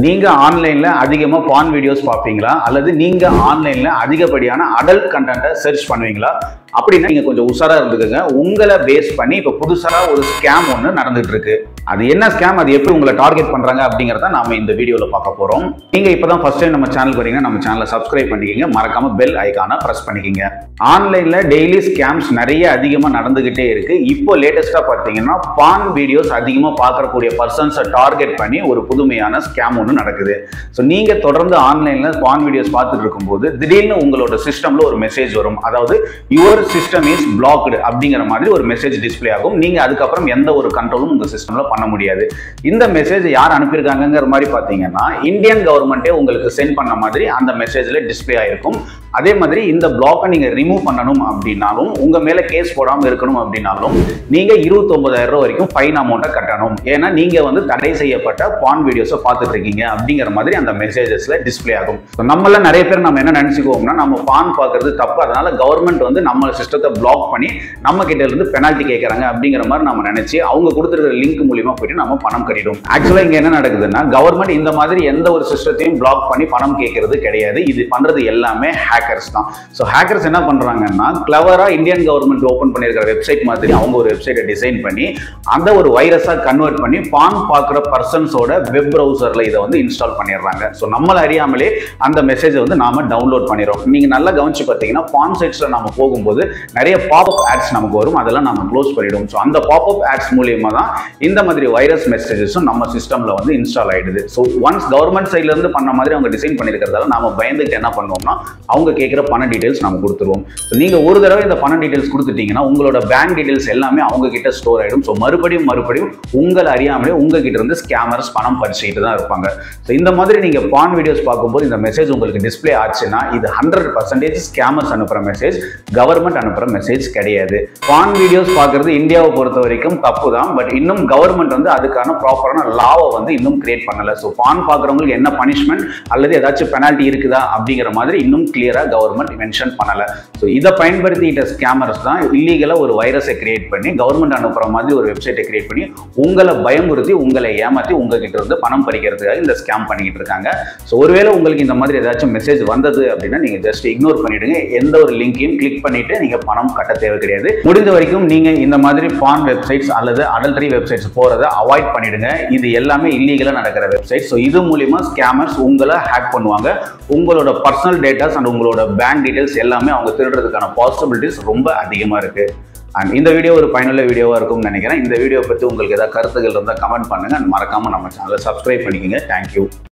நீங்க ஆன்லைன்ல அதிகமா பான் வீடியோஸ் பார்ப்பீங்களா அல்லது நீங்க ஆன்லைன்ல அதிகப்படியான அடல்ட் கண்டென்ட்டை சர்ச் பண்ணுவீங்களா அப்படின்னா நீங்க கொஞ்சம் உஷாரா இருந்துக்கோங்க உங்களை பேஸ் பண்ணி இப்ப புதுசா ஒரு ஸ்கேம் ஒன்று நடந்துட்டு இருக்கு அது என்ன ஸ்கேம் அது எப்படி உங்களை டார்கெட் பண்றாங்க அப்படிங்கறத நாம இந்த வீடியோல பார்க்க போறோம் நீங்க இப்பதான் ஃபர்ஸ்ட் டைம் நம்ம சேனல் வரீங்கன்னா நம்ம சேனலை சப்ஸ்கிரைப் பண்ணிக்கங்க மறக்காம பெல் ஐகானை பிரஸ் பண்ணிக்கங்க ஆன்லைன்ல டெய்லி ஸ்கேம்ஸ் நிறைய அதிகமா நடந்துகிட்டே இருக்கு இப்போ லேட்டஸ்டா பார்த்தீங்கன்னா பான் வீடியோஸ் அதிகமா பார்க்கக்கூடிய பர்சன்ஸை டார்கெட் பண்ணி ஒரு புதுமையான ஸ்கேம் ஒன்று நடக்குது ஸோ நீங்க தொடர்ந்து ஆன்லைன்ல பான் வீடியோஸ் பார்த்துட்டு இருக்கும்போது திடீர்னு உங்களோட சிஸ்டம்ல ஒரு மெசேஜ் வரும் அதாவது யுவர் சிஸ்டம் இஸ் பிளாக்டு அப்படிங்கிற மாதிரி ஒரு மெசேஜ் டிஸ்ப்ளே ஆகும் நீங்க அதுக்கப்புறம் எந்த ஒரு கண்ட்ரோலும் உங்க சிஸ்டம்ல பண்ண முடியாது இந்த மெசேஜ் யார் அனுப்பியிருக்காங்கங்கிற மாதிரி பார்த்தீங்கன்னா இந்தியன் கவர்மெண்ட்டே உங்களுக்கு சென்ட் பண்ண மாதிரி அந்த மெசேஜ்ல டிஸ்ப்ளே ஆயிருக்கும் அதே மாதிரி இந்த பிளாக்கை நீங்க ரிமூவ் பண்ணணும் அப்படின்னாலும் உங்க மேல கேஸ் போடாம இருக்கணும் அப்படின்னாலும் நீங்க இருபத்தொன்பதாயிரம் ரூபாய் வரைக்கும் ஃபைன் அமௌண்ட்டை கட்டணும் ஏன்னா நீங்க வந்து தடை செய்யப்பட்ட பான் வீடியோஸை பார்த்துட்டு இருக்கீங்க அப்படிங்கிற மாதிரி அந்த மெசேஜஸ்ல டிஸ்ப்ளே ஆகும் So, நம்மள நிறைய பேர் நம்ம என்ன நினைச்சுக்குவோம்னா நம்ம பான் பார்க்கறது தப்பு அதனால கவர்மெண்ட் வந்து நம்ம சிஸ்டத்தை பிளாக் பண்ணி நம்ம கிட்ட இருந்து பெனால்ட்டி கேட்கறாங்க அப்படிங்கிற மாதிரி நம்ம நினைச்சு அவங்க கொடுத்துருக்கிற லிங்க் மூலியமா போயிட்டு நம்ம பணம் கட்டிடும் ஆக்சுவலா இங்க என்ன நடக்குதுன்னா கவர்மெண்ட் இந்த மாதிரி எந்த ஒரு சிஸ்டத்தையும் பிளாக் பண்ணி பணம் கேட்கறது கிடையாது இது பண்றது எல்லாமே ஹேக்கர்ஸ் தான் ஸோ ஹேக்கர்ஸ் என்ன பண்றாங்கன்னா கிளவரா இந்தியன் கவர்மெண்ட் ஓப்பன் பண்ணியிருக்கிற வெப்சைட் மாதிரி அவங்க ஒரு வெப்சைட்டை டிசைன் பண்ணி அந்த ஒரு வைரஸா கன்வெர்ட் பண்ணி பான் பார்க்குற பர்சன்ஸோட வெப் ப்ரௌசர்ல இதை வந்து இன்ஸ்டால் பண்ணிடுறாங்க ஸோ நம்மள அறியாமலே அந்த மெசேஜை வந்து நாம டவுன்லோட் பண்ணிடுறோம் நீங்க நல்லா கவனிச்சு பார்த்தீங்கன்னா பான் சைட்ஸ்ல நம்ம போகும்போது நிறைய பாப்அப் ஆட்ஸ் நமக்கு வரும் அதெல்லாம் நம்ம க்ளோஸ் பண்ணிடுவோம் ஸோ அந்த பாப்அப் ஆட்ஸ் மூலியமா தான் இந்த மாதிரி வைரஸ் மெசேஜஸும் நம்ம சிஸ்டம்ல வந்து இன்ஸ்டால் ஆயிடுது ஸோ ஒன்ஸ் கவர்மெண்ட் சைட்ல இருந்து பண்ண மாதிரி அவங்க டிசைன் பண்ணிருக்கிறதால நாம பயந்துட்டு என்ன பண்ணுவோம்னா அவங்க கேட்குற பண டீடைல்ஸ் நம்ம கொடுத்துருவோம் ஸோ நீங்க ஒரு தடவை இந்த பண டீடைல்ஸ் கொடுத்துட்டீங்கன்னா உங்களோட பேங்க் டீடைல்ஸ் எல்லாமே அவங்க கிட்ட ஸ்டோர் ஆயிடும் ஸோ மறுபடியும் மறுபடியும் உங்களை அறியாமலே உங்ககிட்ட இருந்து ஸ்கேமர்ஸ் பணம் பறிச்சுக்கிட்டு தான் இருப்பாங்க ஸோ இந்த மாதிரி நீங்க பான் வீடியோஸ் பார்க்கும்போது இந்த மெசேஜ் உங்களுக்கு டிஸ்ப்ளே ஆச்சுன்னா இது ஹண்ட்ரட் பர்சன்டேஜ் ஸ்கேமர்ஸ் அனுப்புற மெசேஜ் கவர்மெண்ட் அனுப்புற மெசேஜ் கிடையாது பான் வீடியோஸ் பார்க்கறது இந்தியாவை பொறுத்த வரைக்கும் தப்பு தான் பட் இன்னும் கவர்மெண்ட் வந்து அதுக்கான ப்ராப்பரான லாவை வந்து இன்னும் கிரியேட் பண்ணல ஸோ பான் பார்க்குறவங்களுக்கு என்ன பனிஷ்மெண்ட் அல்லது ஏதாச்சும் பெனால்ட்டி இருக்குதா அப்படிங்கிற மாதிரி இன்னும் கிளியரா கவர்மெண்ட் மென்ஷன் பண்ணல ஸோ இதை பயன்படுத்திக்கிட்ட ஸ்கேமர்ஸ் தான் இல்லீகலா ஒரு வைரஸை கிரியேட் பண்ணி கவர்மெண்ட் அனுப்புற மாதிரி ஒரு வெப்சைட்டை கிரியேட் பண்ணி உங்களை பயமுறுத்தி உங்களை ஏமாத்தி உங்ககிட்ட இருந்து பணம் பறிக்கிறதுக்காக இந்த ஸ்கேம் பண்ணிக்கிட்டு இருக்காங்க ஸோ ஒருவேளை உங்களுக்கு இந்த மாதிரி ஏதாச்சும் மெசேஜ் வந்தது அப்படின்னா நீங்க ஜஸ்ட் இக்னோர் பண்ணிடுங்க எந்த ஒரு லிங்கையும் கிளிக் பண்ணிட்டு நீங்க பணம் கட்ட தேவை கிடையாது முடிந்த வரைக்கும் நீங்க இந்த மாதிரி பான் வெப்சைட்ஸ் அல்லது அடல்டரி வெப்சைட்ஸ் போறதை அவாய்ட் பண்ணிடுங்க இது எல்லாமே இல்லீகலா நடக்கிற வெப்சைட் ஸோ இது மூலியமா ஸ்கேமர்ஸ் உங்களை ஹேக் பண்ணுவாங்க உங்களோட பர்சனல் டேட்டாஸ் அண்ட் உங்களோட பேங்க் டீடைல்ஸ் எல்லாமே அவங்க திருடுறதுக்கான பாசிபிலிட்டிஸ் ரொம்ப அதிகமா இருக்கு அண்ட் இந்த வீடியோ ஒரு பயனுள்ள வீடியோவாக இருக்கும்னு நினைக்கிறேன் இந்த வீடியோ பற்றி உங்களுக்கு ஏதாவது கருத்துக்கள் இருந்தால் கமெண்ட் பண்ணுங்க and மறக்காம நம்ம சேனலை சப்ஸ்கிரைப் பண்ணிக்கோங்க தேங்க்யூ